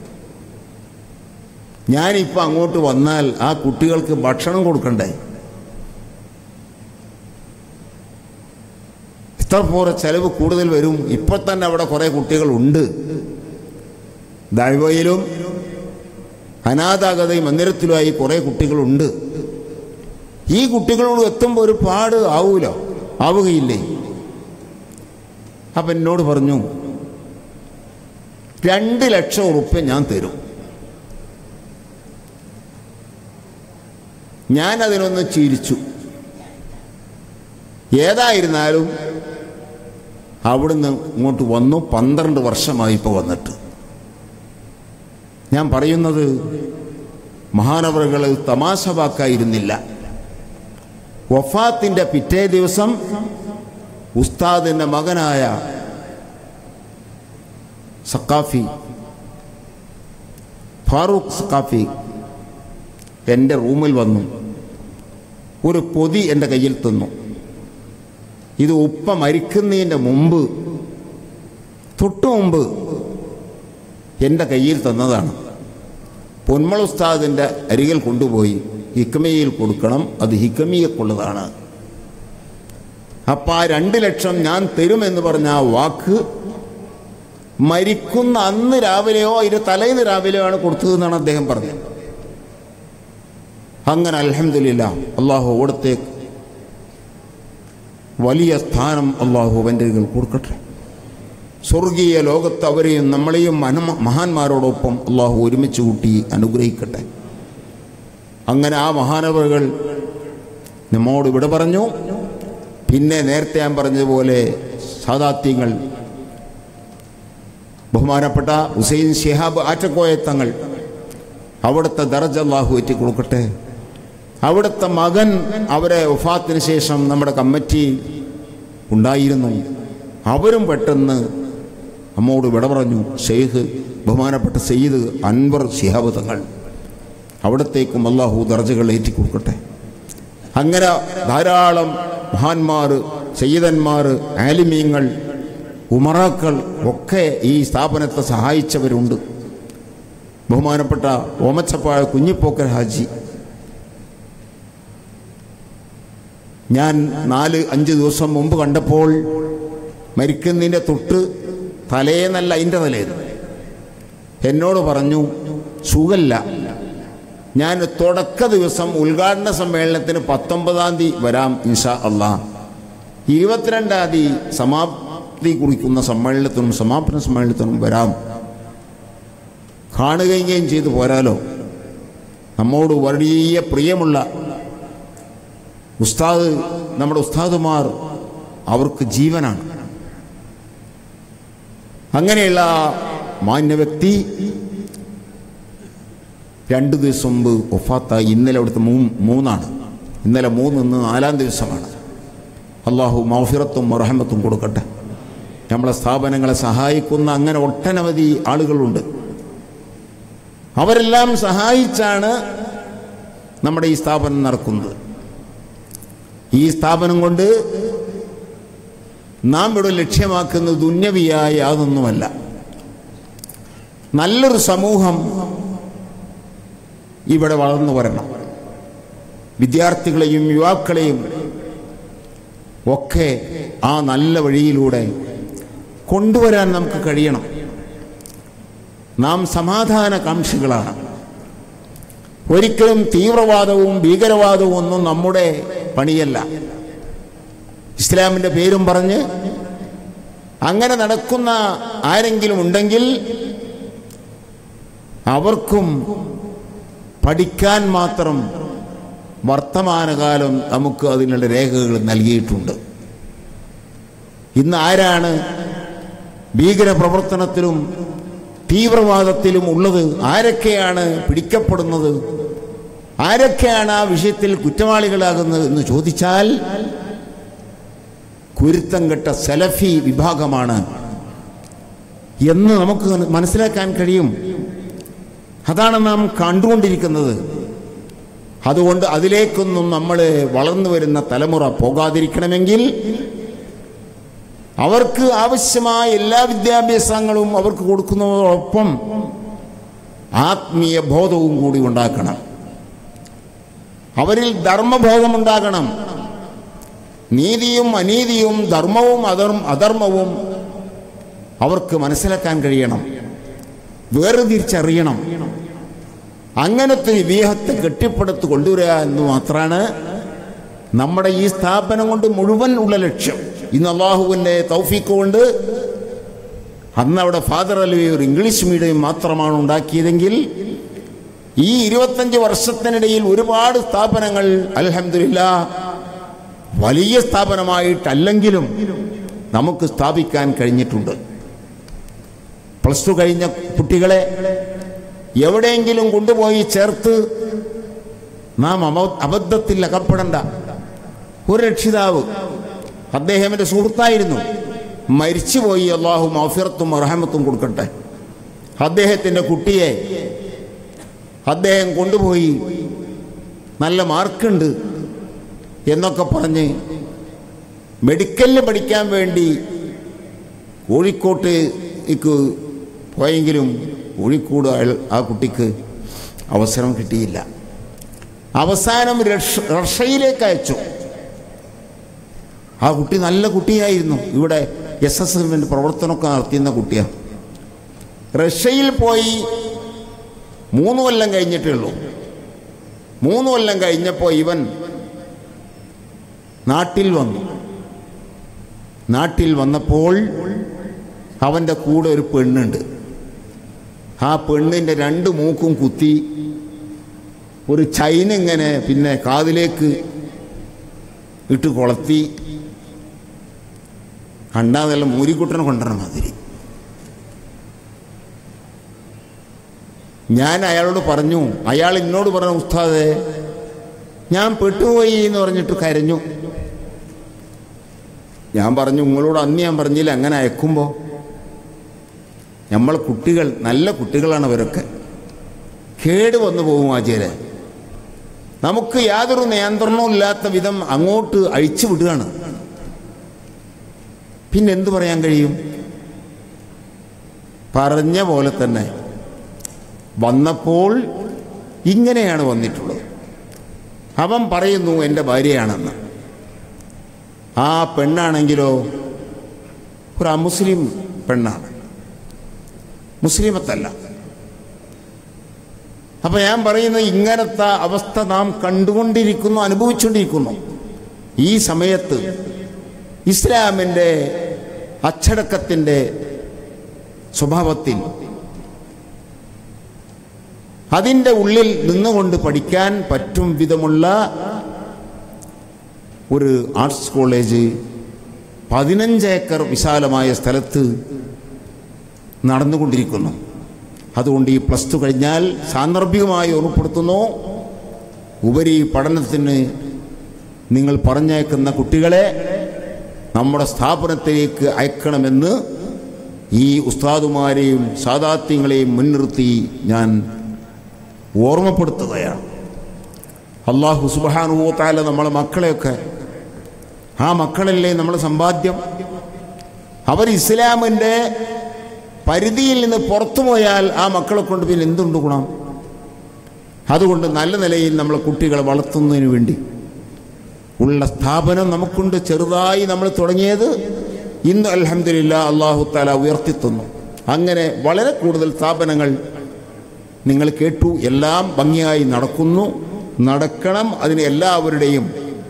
ഞാനിപ്പോൾ അങ്ങോട്ട് വന്നാൽ ആ കുട്ടികൾക്ക് ഭക്ഷണം കൊടുക്കണ്ടേ ഇത്ര പോരെ ചെലവ് കൂടുതൽ വരും ഇപ്പോൾ തന്നെ അവിടെ കുറേ കുട്ടികളുണ്ട് ദൈവയിലും അനാഥാഗത മന്ദിരത്തിലുമായി കുറേ കുട്ടികളുണ്ട് ഈ കുട്ടികളോട് എത്തുമ്പോൾ ഒരു പാട് ആവൂലോ ആവുകയില്ലേ അപ്പം എന്നോട് പറഞ്ഞു രണ്ട് ലക്ഷം ഉറുപ്പ്യ ഞാൻ തരും ഞാൻ അതിനൊന്ന് ചിരിച്ചു ഏതായിരുന്നാലും അവിടുന്ന് ഇങ്ങോട്ട് വന്നു പന്ത്രണ്ട് വർഷമായി ഇപ്പോൾ വന്നിട്ട് ഞാൻ പറയുന്നത് മഹാനവറുകൾ തമാശ വാക്കായിരുന്നില്ല വഫാത്തിൻ്റെ പിറ്റേ ദിവസം ഉസ്താദിൻ്റെ മകനായ സക്കാഫി ഫാറൂഖ് സക്കാഫി എൻ്റെ റൂമിൽ വന്നു ഒരു പൊതി എൻ്റെ കയ്യിൽ തന്നു ഇത് ഉപ്പ മരിക്കുന്നതിൻ്റെ മുമ്പ് തൊട്ടു മുമ്പ് എൻ്റെ കയ്യിൽ തന്നതാണ് പൊന്മൾ ഉസ്താദിൻ്റെ അരികിൽ കൊണ്ടുപോയി ഹിക്കമയിൽ കൊടുക്കണം അത് ഹിക്കമിയക്കുള്ളതാണ് അപ്പം ആ രണ്ട് ലക്ഷം ഞാൻ തരുമെന്ന് പറഞ്ഞ ആ വാക്ക് മരിക്കുന്ന അന്ന് രാവിലെയോ അതിന് തലേന്ന് രാവിലെയോ ആണ് കൊടുത്തതെന്നാണ് അദ്ദേഹം പറഞ്ഞത് അങ്ങനെ അലഹമില്ല അള്ളാഹു അവിടുത്തെ വലിയ സ്ഥാനം അള്ളാഹു അവൻ്റെ കയ്യിൽ കൊടുക്കട്ടെ സ്വർഗീയ ലോകത്ത് അവരെയും നമ്മളെയും മനമ- മഹാന്മാരോടൊപ്പം അള്ളാഹു ഒരുമിച്ച് കൂട്ടി അനുഗ്രഹിക്കട്ടെ അങ്ങനെ ആ മഹാനവറുകൾ നമ്മോട് ഇവിടെ പറഞ്ഞു പിന്നെ നേരത്തെ ഞാൻ പറഞ്ഞതുപോലെ സാദാത്യങ്ങൾ ബഹുമാനപ്പെട്ട ഹുസൈൻ ഷിഹാബ് ആറ്റക്കോയ തങ്ങൾ അവിടുത്തെ ദറജ അള്ളാഹു എറ്റി കൊടുക്കട്ടെ അവിടുത്തെ മകൻ അവരെ വഫാത്തിന് ശേഷം നമ്മുടെ കമ്മിറ്റി ഉണ്ടായിരുന്നു അവരും പെട്ടെന്ന് അമ്മോട് വിട പറഞ്ഞു ഷെയ്ഖ് ബഹുമാനപ്പെട്ട സയ്യിദ് അൻവർ ശിഹാബ് തങ്ങൾ അവിടത്തേക്കും അള്ളാഹു ദർജകൾ ഏറ്റി കൊടുക്കട്ടെ അങ്ങനെ ധാരാളം മഹാന്മാർ സയ്യിദന്മാർ ആലിമീങ്ങൾ ഉമറാക്കൾ ഒക്കെ ഈ സ്ഥാപനത്തെ സഹായിച്ചവരുണ്ട് ബഹുമാനപ്പെട്ട ഓമച്ചപ്പായ കുഞ്ഞിപ്പോക്കൽ ഹാജി ഞാൻ നാല് അഞ്ച് ദിവസം മുമ്പ് കണ്ടപ്പോൾ മരിക്കുന്നതിൻ്റെ തൊട്ട് തലേന്നല്ല അതിൻ്റെ തലേന്ന് എന്നോട് പറഞ്ഞു സുഖല്ല ഞാൻ തുടക്ക ദിവസം ഉദ്ഘാടന സമ്മേളനത്തിന് പത്തൊമ്പതാം തീയതി വരാം ഇൻഷാ അള്ളാ ഇരുപത്തിരണ്ടാം തീയതി സമാപ്തി കുറിക്കുന്ന സമ്മേളനത്തിനും സമാപന സമ്മേളനത്തിനും വരാം കാണുകയും ചെയ്തു പോരാലോ നമ്മോട് വലിയ പ്രിയമുള്ള ഉസ്താദ് നമ്മുടെ ഉസ്താദുമാർ അവർക്ക് ജീവനാണ് അങ്ങനെയുള്ള ആ മാന്യ വ്യക്തി രണ്ട് ദിവസം മുമ്പ് ഒഫാത്തായി ഇന്നലെ അവിടുത്തെ മൂ മൂന്നാണ് ഇന്നലെ മൂന്ന് ഇന്ന് നാലാം ദിവസമാണ് അള്ളാഹു മൗഫിറത്തും റഹമത്തും കൊടുക്കട്ടെ നമ്മളെ സ്ഥാപനങ്ങളെ സഹായിക്കുന്ന അങ്ങനെ ഒട്ടനവധി ആളുകളുണ്ട് അവരെല്ലാം സഹായിച്ചാണ് നമ്മുടെ ഈ സ്ഥാപനം നടക്കുന്നത് ഈ സ്ഥാപനം കൊണ്ട് നാം ഇവിടെ ലക്ഷ്യമാക്കുന്നത് ദുന്യവിയായ യാതൊന്നുമല്ല നല്ലൊരു സമൂഹം ഇവിടെ വളർന്നു വരണം വിദ്യാർത്ഥികളെയും യുവാക്കളെയും ഒക്കെ ആ നല്ല വഴിയിലൂടെ കൊണ്ടുവരാൻ നമുക്ക് കഴിയണം നാം സമാധാനകാംക്ഷികളാണ് ഒരിക്കലും തീവ്രവാദവും ഭീകരവാദവും ഒന്നും നമ്മുടെ പണിയല്ല ഇസ്ലാമിൻ്റെ പേരും പറഞ്ഞ് അങ്ങനെ നടക്കുന്ന ആരെങ്കിലും ഉണ്ടെങ്കിൽ അവർക്കും പഠിക്കാൻ മാത്രം വർത്തമാനകാലം നമുക്ക് അതിനുള്ള രേഖകൾ നൽകിയിട്ടുണ്ട് ഇന്ന് ആരാണ് ഭീകരപ്രവർത്തനത്തിലും തീവ്രവാദത്തിലും ഉള്ളത് ആരൊക്കെയാണ് പിടിക്കപ്പെടുന്നത് ആരൊക്കെയാണ് ആ വിഷയത്തിൽ കുറ്റവാളികളാകുന്നത് എന്ന് ചോദിച്ചാൽ കുരുത്തം കെട്ട സെലഫി വിഭാഗമാണ് എന്ന് നമുക്ക് മനസ്സിലാക്കാൻ കഴിയും അതാണ് നാം കണ്ടുകൊണ്ടിരിക്കുന്നത് അതുകൊണ്ട് അതിലേക്കൊന്നും നമ്മൾ വളർന്നു വരുന്ന തലമുറ പോകാതിരിക്കണമെങ്കിൽ അവർക്ക് ആവശ്യമായ എല്ലാ വിദ്യാഭ്യാസങ്ങളും അവർക്ക് കൊടുക്കുന്നതോടൊപ്പം ആത്മീയ ബോധവും കൂടി ഉണ്ടാക്കണം അവരിൽ ധർമ്മബോധമുണ്ടാകണം നീതിയും അനീതിയും ധർമ്മവും അധർ അധർമ്മവും അവർക്ക് മനസ്സിലാക്കാൻ കഴിയണം വേർതിരിച്ചറിയണം അങ്ങനത്തെ വിവേഹത്തെ കെട്ടിപ്പടുത്ത് കൊണ്ടുവരിക എന്ന് മാത്രമാണ് നമ്മുടെ ഈ സ്ഥാപനം കൊണ്ട് മുഴുവൻ ഉള്ള ലക്ഷ്യം ഇന്ന് അള്ളാഹുവിൻ്റെ തൗഫീക്ക് കൊണ്ട് അന്ന് അവിടെ ഫാദർ അലവി ഒരു ഇംഗ്ലീഷ് മീഡിയം മാത്രമാണ് ഉണ്ടാക്കിയതെങ്കിൽ ഈ ഇരുപത്തഞ്ച് വർഷത്തിനിടയിൽ ഒരുപാട് സ്ഥാപനങ്ങൾ അലഹമില്ല വലിയ സ്ഥാപനമായിട്ടല്ലെങ്കിലും നമുക്ക് സ്ഥാപിക്കാൻ കഴിഞ്ഞിട്ടുണ്ട് പ്ലസ് ടു കഴിഞ്ഞ കുട്ടികളെ എവിടെയെങ്കിലും കൊണ്ടുപോയി ചേർത്ത് നാം അമ- അബദ്ധത്തിൽ അകപ്പെടണ്ട ഒരു രക്ഷിതാവ് അദ്ദേഹം എൻ്റെ സുഹൃത്തായിരുന്നു മരിച്ചുപോയി അള്ളാഹു മൗഫിറത്തും റഹമത്തും കൊടുക്കട്ടെ അദ്ദേഹത്തിൻ്റെ കുട്ടിയെ അദ്ദേഹം കൊണ്ടുപോയി നല്ല മാർക്കുണ്ട് എന്നൊക്കെ പറഞ്ഞ് മെഡിക്കലിന് പഠിക്കാൻ വേണ്ടി കോഴിക്കോട്ടേക്ക് പോയെങ്കിലും കോഴിക്കോട് അയാൾ ആ കുട്ടിക്ക് അവസരം കിട്ടിയില്ല അവസാനം റഷ് റഷ്യയിലേക്ക് അയച്ചു ആ കുട്ടി നല്ല കുട്ടിയായിരുന്നു ഇവിടെ എസ് എസ് എഫിൻ്റെ പ്രവർത്തനമൊക്കെ നടത്തിയിരുന്ന കുട്ടിയാണ് റഷ്യയിൽ പോയി മൂന്ന് കൊല്ലം കഴിഞ്ഞിട്ടേ ഉള്ളൂ മൂന്ന് കൊല്ലം കഴിഞ്ഞപ്പോൾ ഇവൻ നാട്ടിൽ വന്നു നാട്ടിൽ വന്നപ്പോൾ അവൻ്റെ കൂടെ ഒരു പെണ്ണുണ്ട് ആ പെണ്ണിൻ്റെ രണ്ട് മൂക്കും കുത്തി ഒരു ചൈന ഇങ്ങനെ പിന്നെ കാതിലേക്ക് ഇട്ട് കൊളത്തി കണ്ടാതെല്ലാം മൂരിക്കുട്ടനെ കൊണ്ടുവരണം മാതിരി ഞാൻ അയാളോട് പറഞ്ഞു അയാൾ എന്നോട് പറഞ്ഞു ഉസ്താദെ ഞാൻ പെട്ടുപോയി എന്ന് പറഞ്ഞിട്ട് കരഞ്ഞു ഞാൻ പറഞ്ഞു നിങ്ങളോട് അന്ന് ഞാൻ പറഞ്ഞില്ല അങ്ങനെ അയക്കുമ്പോൾ നമ്മൾ കുട്ടികൾ നല്ല കുട്ടികളാണ് അവരൊക്കെ കേട് വന്നു പോകും ആചാര്യ നമുക്ക് യാതൊരു നിയന്ത്രണവും ഇല്ലാത്ത വിധം അങ്ങോട്ട് അഴിച്ചു വിടുകയാണ് പിന്നെ എന്തു പറയാൻ കഴിയും പറഞ്ഞ പോലെ തന്നെ വന്നപ്പോൾ ഇങ്ങനെയാണ് വന്നിട്ടുള്ളത് അവൻ പറയുന്നു എൻ്റെ ഭാര്യയാണെന്ന് ആ പെണ്ണാണെങ്കിലോ ഒരു അമുസ്ലിം പെണ്ണാണ് മുസ്ലിമത്തല്ല അപ്പൊ ഞാൻ പറയുന്നത് ഇങ്ങനത്തെ അവസ്ഥ നാം കണ്ടുകൊണ്ടിരിക്കുന്നു അനുഭവിച്ചുകൊണ്ടിരിക്കുന്നു ഈ സമയത്ത് ഇസ്ലാമിൻ്റെ അച്ചടക്കത്തിൻ്റെ സ്വഭാവത്തിൽ അതിൻ്റെ ഉള്ളിൽ നിന്നുകൊണ്ട് പഠിക്കാൻ പറ്റും വിധമുള്ള ഒരു ആർട്സ് കോളേജ് പതിനഞ്ച് ഏക്കർ വിശാലമായ സ്ഥലത്ത് നടന്നുകൊണ്ടിരിക്കുന്നു അതുകൊണ്ട് ഈ പ്ലസ് ടു കഴിഞ്ഞാൽ സാന്ദർഭികമായി ഓർമ്മപ്പെടുത്തുന്നു ഉപരി പഠനത്തിന് നിങ്ങൾ പറഞ്ഞയക്കുന്ന കുട്ടികളെ നമ്മുടെ സ്ഥാപനത്തിലേക്ക് അയക്കണമെന്ന് ഈ ഉസ്താദുമാരെയും സാദാത്യങ്ങളെയും മുൻനിർത്തി ഞാൻ ഓർമ്മപ്പെടുത്തുകയാണ് അള്ളാഹു സുബാനുഭവത്താല നമ്മളെ മക്കളെയൊക്കെ ആ മക്കളല്ലേ നമ്മുടെ സമ്പാദ്യം അവർ ഇസ്ലാമിൻ്റെ പരിധിയിൽ നിന്ന് പുറത്തു പോയാൽ ആ മക്കളെ കൊണ്ട് പിന്നെ എന്തുണ്ട് ഗുണം അതുകൊണ്ട് നല്ല നിലയിൽ നമ്മളെ കുട്ടികളെ വളർത്തുന്നതിന് വേണ്ടി ഉള്ള സ്ഥാപനം നമുക്കുണ്ട് ചെറുതായി നമ്മൾ തുടങ്ങിയത് ഇന്ന് അലഹമില്ല അള്ളാഹു താല ഉയർത്തിത്തന്നു അങ്ങനെ വളരെ കൂടുതൽ സ്ഥാപനങ്ങൾ നിങ്ങൾ കേട്ടു എല്ലാം ഭംഗിയായി നടക്കുന്നു നടക്കണം അതിന് എല്ലാവരുടെയും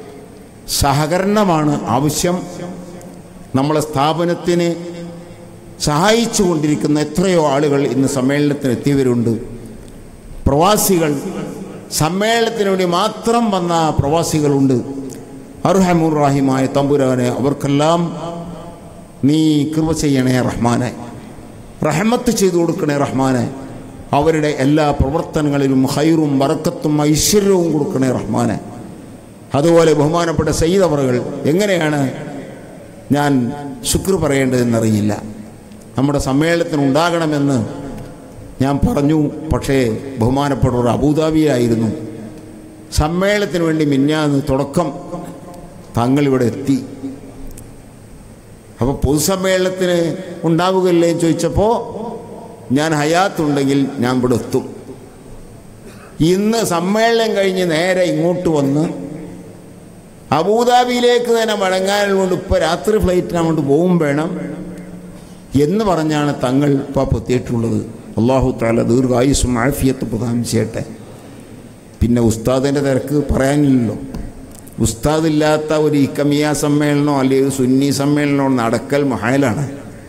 സഹകരണമാണ് ആവശ്യം നമ്മളെ സ്ഥാപനത്തിന് സഹായിച്ചു കൊണ്ടിരിക്കുന്ന എത്രയോ ആളുകൾ ഇന്ന് സമ്മേളനത്തിന് എത്തിയവരുണ്ട് പ്രവാസികൾ സമ്മേളനത്തിന് വേണ്ടി മാത്രം വന്ന പ്രവാസികളുണ്ട് അർഹമുറാഹിമായ തമ്പുരാനെ അവർക്കെല്ലാം നീ കൃപ ചെയ്യണേ റഹ്മാനെ റഹമത്ത് ചെയ്തു കൊടുക്കണേ റഹ്മാനെ അവരുടെ എല്ലാ പ്രവർത്തനങ്ങളിലും ഹൈറും വറക്കത്തും ഐശ്വര്യവും കൊടുക്കണേ റഹ്മാനെ അതുപോലെ ബഹുമാനപ്പെട്ട സയ്യിദ് അവറുകൾ എങ്ങനെയാണ് ഞാൻ ശുക്ർ പറയേണ്ടതെന്നറിയില്ല നമ്മുടെ സമ്മേളനത്തിന് ഉണ്ടാകണമെന്ന് ഞാൻ പറഞ്ഞു പക്ഷേ ബഹുമാനപ്പെട്ടവർ അബുദാബിയിലായിരുന്നു സമ്മേളനത്തിന് വേണ്ടി മിന്നാന്ന് തുടക്കം തങ്ങളിവിടെ എത്തി അപ്പോൾ പൊതുസമ്മേളനത്തിന് ഉണ്ടാവുകയല്ലേ എന്ന് ചോദിച്ചപ്പോൾ ഞാൻ ഹയാത്തുണ്ടെങ്കിൽ ഞാൻ ഇവിടെ എത്തും ഇന്ന് സമ്മേളനം കഴിഞ്ഞ് നേരെ ഇങ്ങോട്ട് വന്ന് അബുദാബിയിലേക്ക് തന്നെ മടങ്ങാനുള്ളതുകൊണ്ട് ഇപ്പോൾ രാത്രി ഫ്ലൈറ്റിന് അങ്ങോട്ട് പോകും വേണം എന്ന് പറഞ്ഞാണ് തങ്ങൾ ഇപ്പോൾ എത്തിയിട്ടുള്ളത് അള്ളാഹു താല ദീർഘായുസും ആഫിയത്ത് പ്രദാനം ചെയ്യട്ടെ പിന്നെ ഉസ്താദിൻ്റെ തിരക്ക് പറയാനില്ലല്ലോ ഉസ്താദില്ലാത്ത ഒരു ഇക്കമിയ സമ്മേളനമോ അല്ലെങ്കിൽ സുന്നി സമ്മേളനമോ നടക്കൽ മഹാലാണ്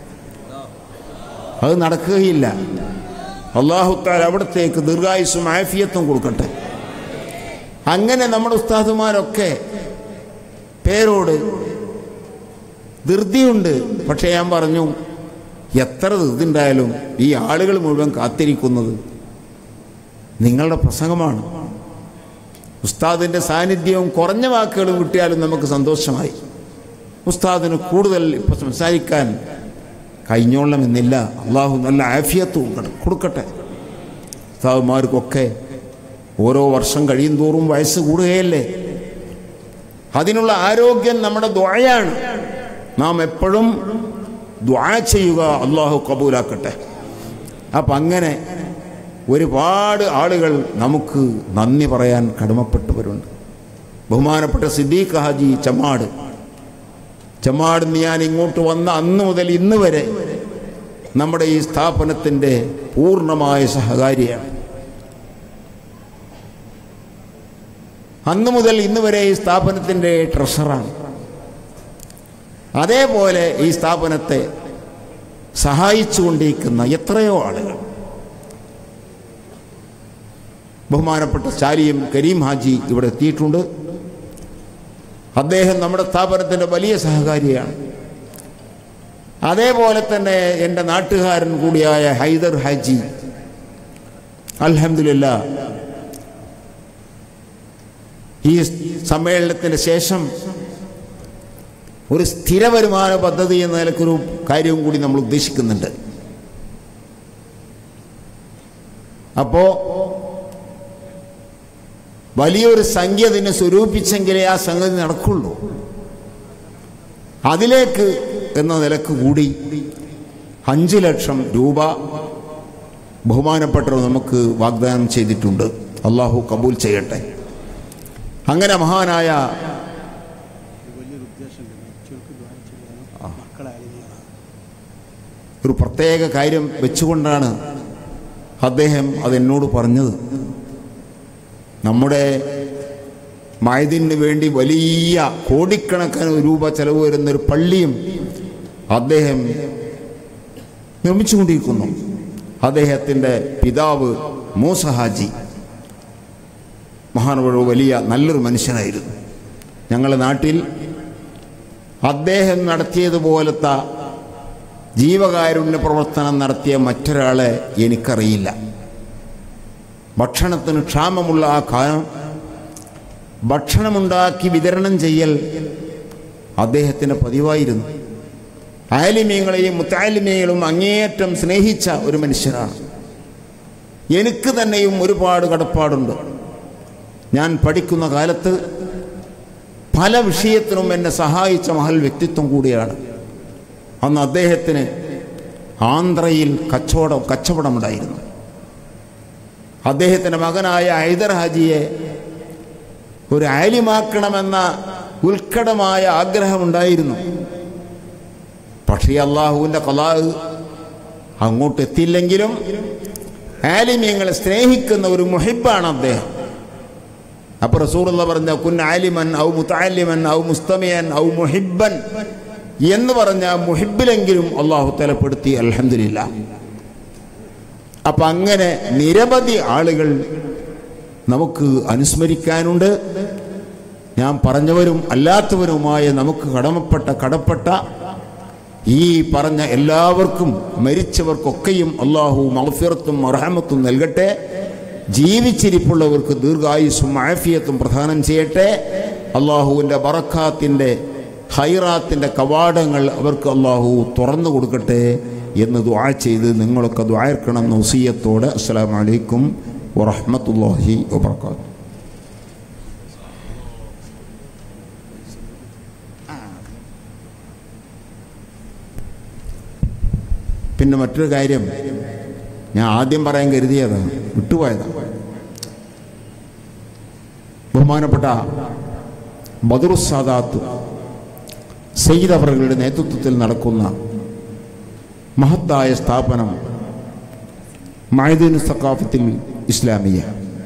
അത് നടക്കുകയില്ല അള്ളാഹുത്താൽ അവിടത്തേക്ക് ദീർഘായുസും ആഫിയത്തും കൊടുക്കട്ടെ അങ്ങനെ നമ്മുടെ ഉസ്താദുമാരൊക്കെ പേരോട് ധൃതിയുണ്ട് പക്ഷേ ഞാൻ പറഞ്ഞു എത്ര ധൃതി ഉണ്ടായാലും ഈ ആളുകൾ മുഴുവൻ കാത്തിരിക്കുന്നത് നിങ്ങളുടെ പ്രസംഗമാണ് ഉസ്താദിൻ്റെ സാന്നിധ്യവും കുറഞ്ഞ വാക്കുകളും കിട്ടിയാലും നമുക്ക് സന്തോഷമായി ഉസ്താദിന് കൂടുതൽ ഇപ്പം സംസാരിക്കാൻ കഴിഞ്ഞോളണമെന്നില്ല അള്ളാഹു നല്ല ആഫിയത്ത് കൊടുക്കട്ടെ ഉസ്താദുമാർക്കൊക്കെ ഓരോ വർഷം കഴിയും തോറും വയസ്സ് കൂടുകയല്ലേ അതിനുള്ള ആരോഗ്യം നമ്മുടെ ദ്വായാണ് നാം എപ്പോഴും ദ്വാ ചെയ്യുക അള്ളാഹു കബൂലാക്കട്ടെ അപ്പം അങ്ങനെ ഒരുപാട് ആളുകൾ നമുക്ക് നന്ദി പറയാൻ കടമപ്പെട്ടവരുണ്ട് ബഹുമാനപ്പെട്ട സിദ്ദീഖ് ഹാജി ചമ്മാട് ചമ്മാട് നിന്ന് ഞാൻ ഇങ്ങോട്ട് വന്ന അന്ന് മുതൽ ഇന്ന് വരെ നമ്മുടെ ഈ സ്ഥാപനത്തിൻ്റെ പൂർണ്ണമായ സഹകാരിയാണ് അന്ന് മുതൽ ഇന്ന് വരെ ഈ സ്ഥാപനത്തിൻ്റെ ട്രഷറാണ് അതേപോലെ ഈ സ്ഥാപനത്തെ സഹായിച്ചുകൊണ്ടിരിക്കുന്ന എത്രയോ ആളുകൾ ബഹുമാനപ്പെട്ട ചാരിയും കരീം ഹാജി ഇവിടെ എത്തിയിട്ടുണ്ട് അദ്ദേഹം നമ്മുടെ സ്ഥാപനത്തിൻ്റെ വലിയ സഹകാരിയാണ് അതേപോലെ തന്നെ എൻ്റെ നാട്ടുകാരൻ കൂടിയായ ഹൈദർ ഹാജി അൽഹംദുലില്ല ഈ സമ്മേളനത്തിന് ശേഷം ഒരു സ്ഥിര വരുമാന പദ്ധതി എന്ന നിലക്കൊരു കാര്യവും കൂടി നമ്മൾ ഉദ്ദേശിക്കുന്നുണ്ട് അപ്പോ വലിയൊരു സംഖ്യ ഇതിനെ സ്വരൂപിച്ചെങ്കിലേ ആ സംഗതി നടക്കുള്ളൂ അതിലേക്ക് എന്ന നിലക്ക് കൂടി അഞ്ച് ലക്ഷം രൂപ ബഹുമാനപ്പെട്ടവർ നമുക്ക് വാഗ്ദാനം ചെയ്തിട്ടുണ്ട് അള്ളാഹു കബൂൽ ചെയ്യട്ടെ അങ്ങനെ മഹാനായ ഒരു പ്രത്യേക കാര്യം വെച്ചുകൊണ്ടാണ് അദ്ദേഹം അതെന്നോട് പറഞ്ഞത് നമ്മുടെ മയതിന് വേണ്ടി വലിയ കോടിക്കണക്കിന് രൂപ ചെലവ് വരുന്ന ഒരു പള്ളിയും അദ്ദേഹം നിർമ്മിച്ചുകൊണ്ടിരിക്കുന്നു അദ്ദേഹത്തിൻ്റെ പിതാവ് മൂസഹാജി മഹാനവർ വലിയ നല്ലൊരു മനുഷ്യനായിരുന്നു ഞങ്ങളുടെ നാട്ടിൽ അദ്ദേഹം നടത്തിയതുപോലത്തെ ജീവകാരുണ്യ പ്രവർത്തനം നടത്തിയ മറ്റൊരാളെ എനിക്കറിയില്ല ഭക്ഷണത്തിന് ക്ഷാമമുള്ള ആ കാലം ഭക്ഷണമുണ്ടാക്കി വിതരണം ചെയ്യൽ അദ്ദേഹത്തിൻ്റെ പതിവായിരുന്നു ആലിമീങ്ങളെയും മുത്താലിമീങ്ങളും അങ്ങേയറ്റം സ്നേഹിച്ച ഒരു മനുഷ്യനാണ് എനിക്ക് തന്നെയും ഒരുപാട് കടപ്പാടുണ്ട് ഞാൻ പഠിക്കുന്ന കാലത്ത് പല വിഷയത്തിനും എന്നെ സഹായിച്ച മഹൽ വ്യക്തിത്വം കൂടിയാണ് അന്ന് അദ്ദേഹത്തിന് ആന്ധ്രയിൽ കച്ചവടം കച്ചവടമുണ്ടായിരുന്നു അദ്ദേഹത്തിൻ്റെ മകനായ ഹൈദർ ഹാജിയെ ഒരു ആലിമാക്കണമെന്ന ഉത്കടമായ ആഗ്രഹമുണ്ടായിരുന്നു പക്ഷേ അള്ളാഹുവിൻ്റെ കലാഹ് അങ്ങോട്ട് എത്തിയില്ലെങ്കിലും ആലിമ്യങ്ങളെ സ്നേഹിക്കുന്ന ഒരു മുഹിബാണ് അദ്ദേഹം അപ്പൊ റസൂറുള്ള പറഞ്ഞ കുൻ ആലിമൻ ഔ മുത്താലിമൻ ഔ മുസ്തമിയൻ ഔ മുഹിബൻ എന്ന് പറഞ്ഞ മുഹിബിലെങ്കിലും അള്ളാഹു തലപ്പെടുത്തി അലഹമില്ല അപ്പൊ അങ്ങനെ നിരവധി ആളുകൾ നമുക്ക് അനുസ്മരിക്കാനുണ്ട് ഞാൻ പറഞ്ഞവരും അല്ലാത്തവരുമായ നമുക്ക് കടമപ്പെട്ട കടപ്പെട്ട ഈ പറഞ്ഞ എല്ലാവർക്കും മരിച്ചവർക്കൊക്കെയും അള്ളാഹു മൗഫിറത്തും അർഹമത്തും നൽകട്ടെ ജീവിച്ചിരിപ്പുള്ളവർക്ക് ദീർഘായുസ്സും ആഫിയത്തും പ്രദാനം ചെയ്യട്ടെ അള്ളാഹുവിൻ്റെ ബറക്കാത്തിൻ്റെ ഹൈറാത്തിൻ്റെ കവാടങ്ങൾ അവർക്ക് അള്ളാഹു തുറന്നു കൊടുക്കട്ടെ എന്ന് ദുആ ചെയ്ത് നിങ്ങളൊക്കെ ദ്വായർക്കണം നൗസീയത്തോടെ അസ്സാം വലൈക്കും വറഹമത്തല്ലാഹി വബർക്കാത്തു പിന്നെ മറ്റൊരു കാര്യം ഞാൻ ആദ്യം പറയാൻ കരുതിയതാണ് വിട്ടുപോയതാണ് ബഹുമാനപ്പെട്ട ബദറുസാദാത്ത് സയ്യിദ് അവറുകളുടെ നേതൃത്വത്തിൽ നടക്കുന്ന മഹത്തായ സ്ഥാപനം മൈദീൻ സക്കാഫത്തിൽ ഇസ്ലാമിയ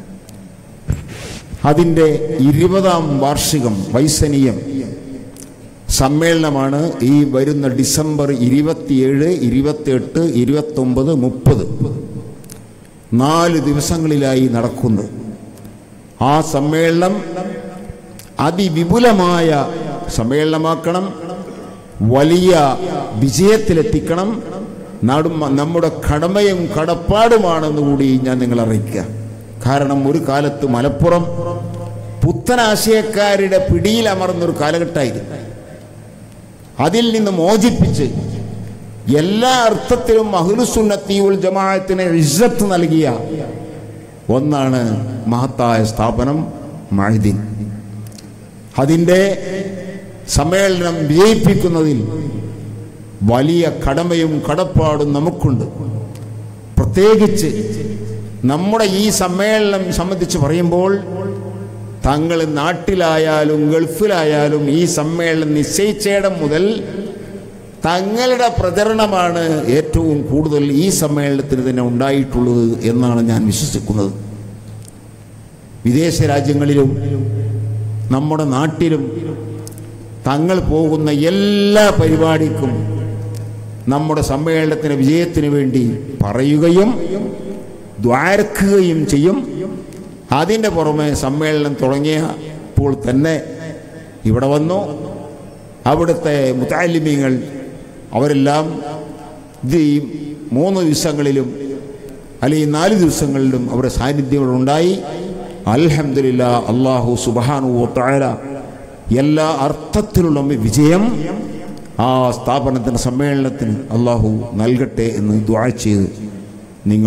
അതിൻ്റെ ഇരുപതാം വാർഷികം വൈസനീയം സമ്മേളനമാണ് ഈ വരുന്ന ഡിസംബർ ഇരുപത്തിയേഴ് ഇരുപത്തിയെട്ട് ഇരുപത്തൊമ്പത് മുപ്പത് നാല് ദിവസങ്ങളിലായി നടക്കുന്നത് ആ സമ്മേളനം അതിവിപുലമായ സമ്മേളനമാക്കണം വലിയ വിജയത്തിലെത്തിക്കണം നാടും നമ്മുടെ കടമയും കടപ്പാടുമാണെന്ന് കൂടി ഞാൻ നിങ്ങളെ അറിയിക്കുക കാരണം ഒരു കാലത്ത് മലപ്പുറം പുത്തനാശയക്കാരുടെ പിടിയിൽ അമർന്നൊരു കാലഘട്ടമായിരുന്നു അതിൽ നിന്ന് മോചിപ്പിച്ച് എല്ലാ അർത്ഥത്തിലും അഹ്ലുസുന്നത്തിയുൽ ജമാഅത്തിന് ഇസ്സത്ത് നൽകിയ ഒന്നാണ് മഹത്തായ സ്ഥാപനം മഹദീൻ അതിൻ്റെ സമ്മേളനം വിജയിപ്പിക്കുന്നതിൽ വലിയ കടമയും കടപ്പാടും നമുക്കുണ്ട് പ്രത്യേക പ്രത്യേകിച്ച് നമ്മുടെ ഈ സമ്മേളനം സംബന്ധിച്ച് പറയുമ്പോൾ തങ്ങൾ നാട്ടിലായാലും ഗൾഫിലായാലും ഈ സമ്മേളനം നിശ്ചയിച്ചയിടം മുതൽ തങ്ങളുടെ പ്രചരണമാണ് ഏറ്റവും കൂടുതൽ ഈ സമ്മേളനത്തിന് തന്നെ ഉണ്ടായിട്ടുള്ളത് എന്നാണ് ഞാൻ വിശ്വസിക്കുന്നത് വിദേശ രാജ്യങ്ങളിലും നമ്മുടെ നാട്ടിലും തങ്ങൾ പോകുന്ന എല്ലാ പരിപാടിക്കും നമ്മുടെ സമ്മേളനത്തിന് വിജയത്തിന് വേണ്ടി പറയുകയും ദ്വാരക്കുകയും ചെയ്യും അതിൻ്റെ പുറമെ സമ്മേളനം തുടങ്ങിയപ്പോൾ തന്നെ ഇവിടെ വന്നു അവിടുത്തെ മുത്താലിമീങ്ങൾ അവരെല്ലാം ഇത് ഈ മൂന്ന് ദിവസങ്ങളിലും അല്ലെങ്കിൽ നാല് ദിവസങ്ങളിലും അവരുടെ സാന്നിധ്യം ഉണ്ടായി അൽഹംദുലില്ല അള്ളാഹു സുബാനു താര എല്ലാ അർത്ഥത്തിലുള്ള വിജയം ആ സ്ഥാപനത്തിന് സമ്മേളനത്തിന് അള്ളാഹു നൽകട്ടെ എന്ന് ദ്വാ ചെയ്ത്